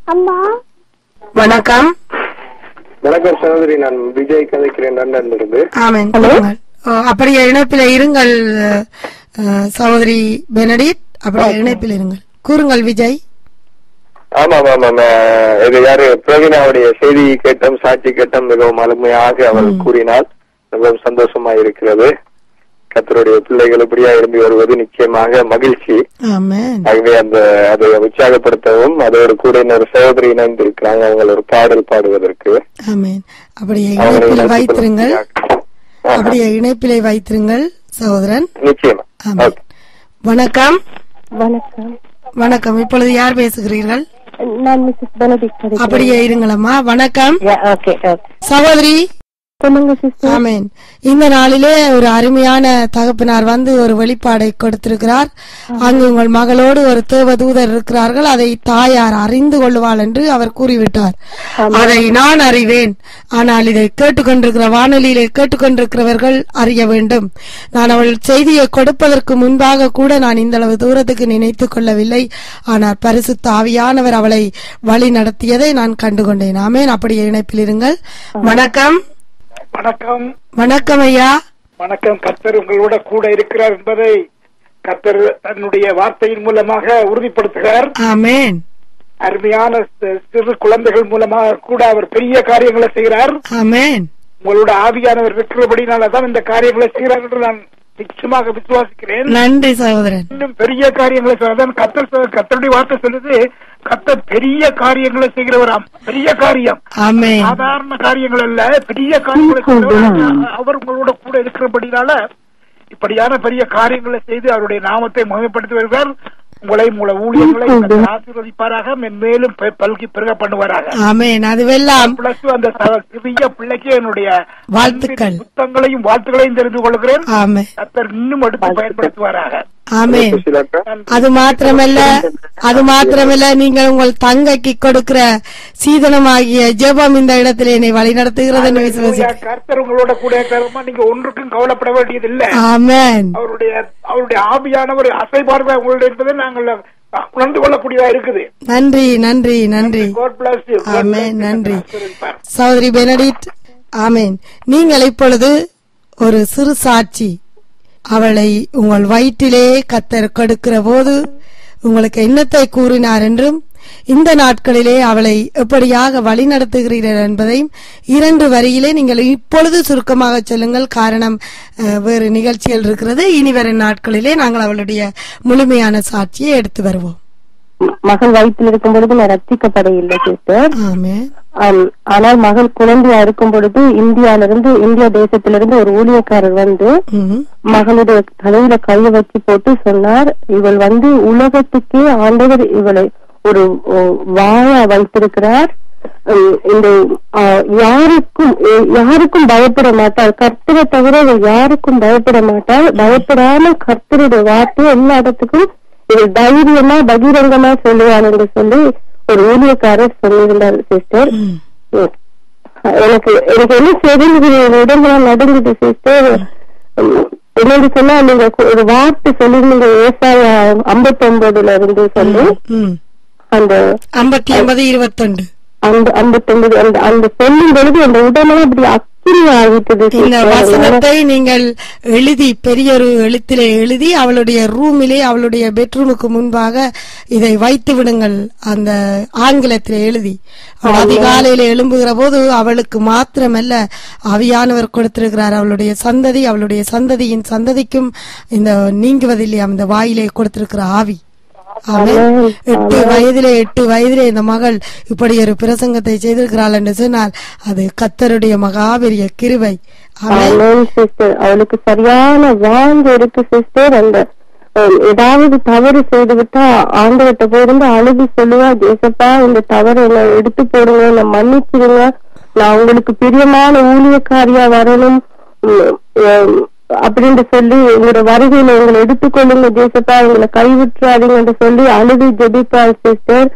அம்மா வணக்கம் வணக்கம் சகோதரி நான் விஜய் கதைக்கிறேன் லண்டன் இருந்து ஆமேன் கூறுங்கள். ஓ, அப்படியே இணைப்பில் இருங்கள் அஹ், சகோதரி பெனடிட் அப்படியே இணைப்பில் இருங்கள் கூறுங்கள் விஜய் ஆமாம் ஆமாம் அஹ், இது யாரு பிரவீனாவுடைய செய்தி கேட்டம் சாட்சி கேட்டம் மிகவும் அருமையாக அவள் கூறினாள் மிகவும் சந்தோஷமா இருக்கிறது கத்தருடைய பிள்ளைகள் இப்படியா எழும்பி வருவது நிச்சயமாக மகிழ்ச்சி ஆமேன் ஆகவே அந்த அதை உற்சாகப்படுத்தவும் அதோடு கூட இன்னொரு சகோதரி இணைந்து இருக்கிறாங்க அவங்க ஒரு பாடல் பாடுவதற்கு ஆமேன் அப்படியே அவங்களை இணைப்பில் இணைத்துக் வைத்திருங்கள் கொள்ளும்படியாக. ஆஹா, அப்படியே இணைப்பிலை வைத்திருங்கள் சகோதரன் நிச்சயமா ஆமேன் ஓகே. வணக்கம் வணக்கம் வணக்கம் இப்பொழுது யார் பேசுகிறீர்கள் நான் மிஸ்ஸஸ் பெனடிக் அப்படியே இருங்களம்மா வணக்கம் ஓகே ஓகே சகோதரி சொல்லுங்க சிஸ்டர் ஆமேன் இந்த நாளிலே ஒரு அருமையான தகப்பனார் வந்து ஒரு வெளிப்பாடை கொடுத்திருக்கிறார் அங்கு உங்கள் மகளோடு ஒரு தேவதூதர் இருக்கிறார்கள் அதை தாயார் அறிந்து கொள்வாள் என்று அவர் கூறிவிட்டார் அதை நான் அறிவேன் ஆனால் இதை கேட்டுக்கொண்டிருக்கிற வானொலியிலே கேட்டுக்கொண்டிருக்கிறவர்கள் அறிய வேண்டும் நான் அவள் செய்தியை கொடுப்பதற்கு முன்பாக கூட நான் இந்த அளவு தூரத்துக்கு நினைத்துக் கொள்ளவில்லை ஆனால் பரிசுத்த ஆவியானவர் அவளை வழி நடத்தியதை நான் கண்டுகொண்டேன் ஆமேன் அப்படியே இணைப்பில் இருங்கள் வணக்கம் வணக்கம் வணக்கம் ஐயா வணக்கம் கர்த்தர் உங்களோட கூட இருக்கிறார் என்பதை கர்த்தர் தன்னுடைய வார்த்தையின் மூலமாக உறுதிப்படுத்துகிறார் ஆமேன் அருமையான சி- சிறு குழந்தைகள் மூலமாக கூட அவர் பெரிய காரியங்களை செய்கிறார் ஆமேன் உங்களோட ஆவியானவர் இருக்கிறபடினால தான் இந்த காரியங்களை செய்கிறார் என்று நான் நிச்சயமாக விசுவாசிக்கிறேன் நன்றி சகோதரன் இன்னும் பெரிய காரியங்களை செய்கிறார் கத்தர் சொ- கர்த்தருடைய வார்த்தை சொல்லுது கர்த்தர் பெரிய காரியங்களை செய்கிறவராம் பெரிய காரியம் ஆமேன் சாதாரண காரியங்கள் அல்ல பெரிய காரியங்களை செய்கிறவர். அவர் உங்களோட கூட இருக்கிறபடினால இப்படியான பெரிய காரியங்களை செய்து அவருடைய நாமத்தை மகிமைப்படுத்தி வருகிறார் உங்களை உங்கள ஊழியர்களை கர்த்தர் ஆசீர்வதிப்பாராக மென்மேலும் பெ- பல்கி பெருக பண்ணுவாராக ஆமேன் அதுவெல்லாம் பிளஸ் அந்த ச- சிறிய பிள்ளைக்கு என்னுடைய வாழ்த்துக்கள். அன்பின் புத்தங்களையும் வாழ்த்துக்களையும் தெரிந்து கொள்கிறேன் ஆமேன் கர்த்தர் இன்னும் எடுத்து பயன்படுத்துவாராக ஆமேன் சுசிலாக்கா அது மாத்திரமல்ல அது மாத்திரமல்ல நீங்கள் உங்கள் தங்கைக்கு கொடுக்கிற சீதனமாகிய ஜெபம் இந்த இடத்துல என்னை வழி நடத்துகிறது என்று விசுவாசிக்கிறேன். கர்த்தர் உங்களோட கூட இருக்கிறமா நீங்க ஒன்றுக்கும் கவலைப்பட வேண்டியதில்லை ஆமேன் அவருடைய அவருடைய ஆவியானவர் அசைபார்வை உங்களுடைய என்பதை நாங்கள் உணர்ந்து கொள்ளக்கூடியதா இருக்குது நன்றி நன்றி நன்றி God bless you. God bless amen you. நன்றி ஆசீர்வதிப்பார். சகோதரி பெனடிட் ஆமேன் நீங்கள் இப்பொழுது ஒரு சிறு சாட்சி அவளை உங்கள் வயிற்றிலே கத்தர் கொடுக்கிற போது உங்களுக்கு என்னத்தை கூறினார் என்றும் இந்த நாட்களிலே அவளை எப்படியாக வழி நடத்துகிறீர்கள் என்பதையும் இரண்டு வரியிலே நீங்கள் இப்பொழுது சுருக்கமாக சொல்லுங்கள் காரணம் அஹ், வேறு நிகழ்ச்சிகள் இருக்கிறது இனி வரும் நாட்களிலே நாங்கள் அவளுடைய முழுமையான சாட்சியை எடுத்து வருவோம் மகள் வயிற்றில் இருக்கும் பொழுது நான் ரட்சிக்கப்பட இல்லை சிஸ்டர் ஆமென் ஆம், ஆனால் மகள் குழந்தையா இருக்கும் பொழுது இந்தியால இருந்து இந்தியா தேசத்திலிருந்து ஒரு ஊழியக்காரர் வந்து ம். மகளுடைய தலையில கைய வச்சு போட்டு சொன்னார் இவள் வந்து உலகத்துக்கே ஆண்டவர் இவளை ஒரு ஓ, வாழா வைத்திருக்கிறார் உம், இந்த ஆ, யாருக்கும் எ- யாருக்கும் பயப்பட மாட்டாள் கர்த்தரை தவிர இவள் யாருக்கும் பயப்பட மாட்டாள் பயப்படாம கர்த்தருடைய வார்த்தை எல்லா இடத்துக்கும் இவள் தைரியமா பகிரங்கமா சொல்லுவாள் என்று சொல்லி ஒரு ஊழியக்காரர் சொல்லியிருந்தார் சிஸ்டர் ம். எனக்கு எனக்கு என்ன தெரிஞ்சது உடம்புலாம் நடுங்குது சிஸ்டர் என்னன்னு சொன்னா நீங்க கு- ஒரு வார்த்தை சொல்லிருந்தீங்க விவசாய ஐம்பத்தி ஒன்பதுல இருந்து சொல்லி ம். அந்த ஐம்பத்தி ஒன்பது இருபத்தொண்டு அந்த ஐம்பத்தி ஒன்பது அந்த அந்த சொல்லும் பொழுது அந்த உடம்பெல்லாம் இப்படி அக்கினி ஆகிட்டது இந்த sister. வசனத்தை நீங்கள் எழுதி பெரிய ஒரு எழுத்திலே எழுதி அவளுடைய ரூமிலே அவளுடைய பெட்ரூமுக்கு முன்பாக இதை வைத்து விடுங்கள் அந்த ஆங்கிலத்திலே எழுதி அவள் அதிகாலையில எழும்புகிற போது அவளுக்கு மாத்திரமல்ல அவியானவர் கொடுத்திருக்கிறார் அவளுடைய சந்ததி அவளுடைய சந்ததியின் சந்ததிக்கும் இந்த நீங்குவதில்லை அந்த வாயிலே கொடுத்திருக்கிற ஆவி ஆமென். எட்டு வயதிலே எட்டு வயதிலே இந்த மகள் இப்படி ஒரு பிரசங்கத்தை செய்திருக்கிறாள் என்று சொன்னால் அது கத்தருடைய மகாபெரிய கிருபை ஆமென். ஆமென் sister. அவளுக்கு சரியான வாங்க இருக்கு சிஸ்டர் அந்த அஹ், ஏதாவது தவறு செய்து விட்டா ஆண்டவர்கிட்ட போயிருந்து அழுது சொல்லுவா தேசப்பா இந்த தவறு என்ன எடுத்து போடுங்க என்ன மன்னிச்சிடுங்க நான் உங்களுக்கு பிரியமான ஊழியக்காரியா வரணும் உம், அஹ், அப்படின்னு சொல்லி உங்களோட வருகையில உங்களை எடுத்துக்கொள்ளுங்க தேசப்பா எங்களை கைவிட்டுறாதீங்க என்று சொல்லி அழுது ஜெபிப்பாள் சிஸ்டர்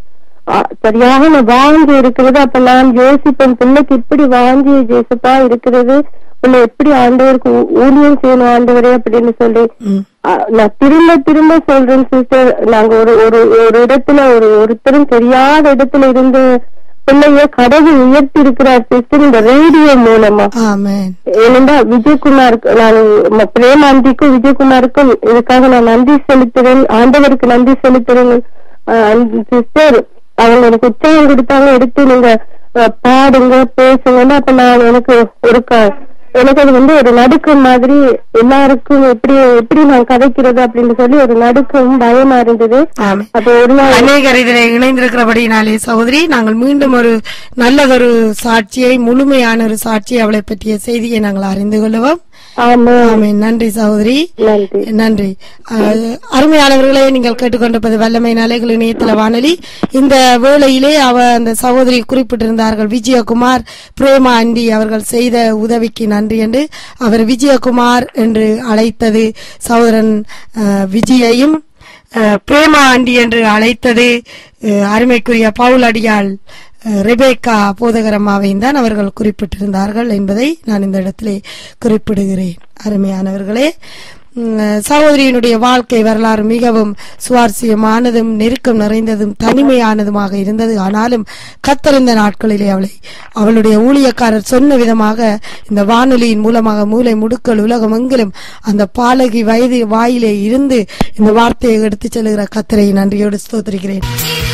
சரியாக வாங்கி இருக்கிறது அப்ப நான் யோசிப்பேன் பிள்ளைக்கு இப்படி வாங்கி ஜேசப்பா இருக்கிறது பிள்ளை எப்படி ஆண்டவருக்கு ஊ- ஊழியம் செய்யணும் ஆண்டவரே அப்படின்னு சொல்லி ம். ஆ, நான் திரும்ப திரும்ப சொல்றேன் சிஸ்டர் நாங்க ஒரு ஒரு ஒரு இடத்துல ஒரு ஒருத்தரும் தெரியாத இடத்துல இருந்து பிள்ளைய கடவுள் உயர்த்தி இருக்கிறார் சிஸ்டர் இந்த ரேடியோ மூலமா ஆமென் ஏனென்றா விஜயகுமார் நான் ம- பிரேமாந்திக்கும் விஜயகுமாருக்கும் இதுக்காக நான் நன்றி செலுத்துறேன் ஆண்டவருக்கு நன்றி செலுத்துறேன் சிஸ்டர் அவங்க எனக்கு உற்சாகம் கொடுத்தாங்க எடுத்து நீங்க அஹ், பாடுங்க பேசுங்கன்னு அப்ப நான் எனக்கு ஒரு க- எனக்கு அது வந்து ஒரு நடுக்கம் மாதிரி எல்லாருக்கும் எப்படி எப்படி நான் கதைக்கிறது அப்படின்னு சொல்லி ஒரு நடுக்கம் பயமா இருந்தது ஆமென் அப்ப ஒரு நாள் அநேகர் இதில் இணைந்திருக்கிறபடினாலே சகோதரி நாங்கள் மீண்டும் ஒரு நல்லதொரு சாட்சியை முழுமையான ஒரு சாட்சியை அவளை பற்றிய செய்தியை நாங்கள் அறிந்து கொள்வோம் ஆமா ஆமென் நன்றி சகோதரி நன்றி நன்றி அஹ், அருமையானவர்களே நீங்கள் கேட்டுக்கொண்டிருப்பது வல்லமை நாளைகள் இணையதள வானொலி இந்த வேளையிலே அவ அந்த சகோதரி குறிப்பிட்டிருந்தார்கள் விஜயகுமார் பிரேமா ஆண்டி அவர்கள் செய்த உதவிக்கு நன்றி என்று அவர் விஜயகுமார் என்று அழைத்தது சகோதரன் அஹ், விஜயையும் அஹ், பிரேமா ஆண்டி என்று அழைத்தது அஹ், அருமைக்குரிய பவுல் அடியாள் அஹ், ரெபேக்கா போதகரம்மாவையும் தான் அவர்கள் குறிப்பிட்டிருந்தார்கள் என்பதை நான் இந்த இடத்திலே குறிப்பிடுகிறேன் அருமையானவர்களே உம், சகோதரியினுடைய வாழ்க்கை வரலாறு மிகவும் சுவாரஸ்யமானதும் நெருக்கம் நிறைந்ததும் தனிமையானதுமாக இருந்தது ஆனாலும் கத்தறிந்த நாட்களிலே அவளை அவளுடைய ஊழியக்காரர் சொன்ன விதமாக இந்த வானொலியின் மூலமாக மூளை முடுக்கல் உலகமெங்கிலும் அந்த பாலகி வயது வாயிலே இருந்து இந்த வார்த்தையை எடுத்துச் செல்கிற கத்தரை நன்றியோடு ஸ்தோத்திரிக்கிறேன்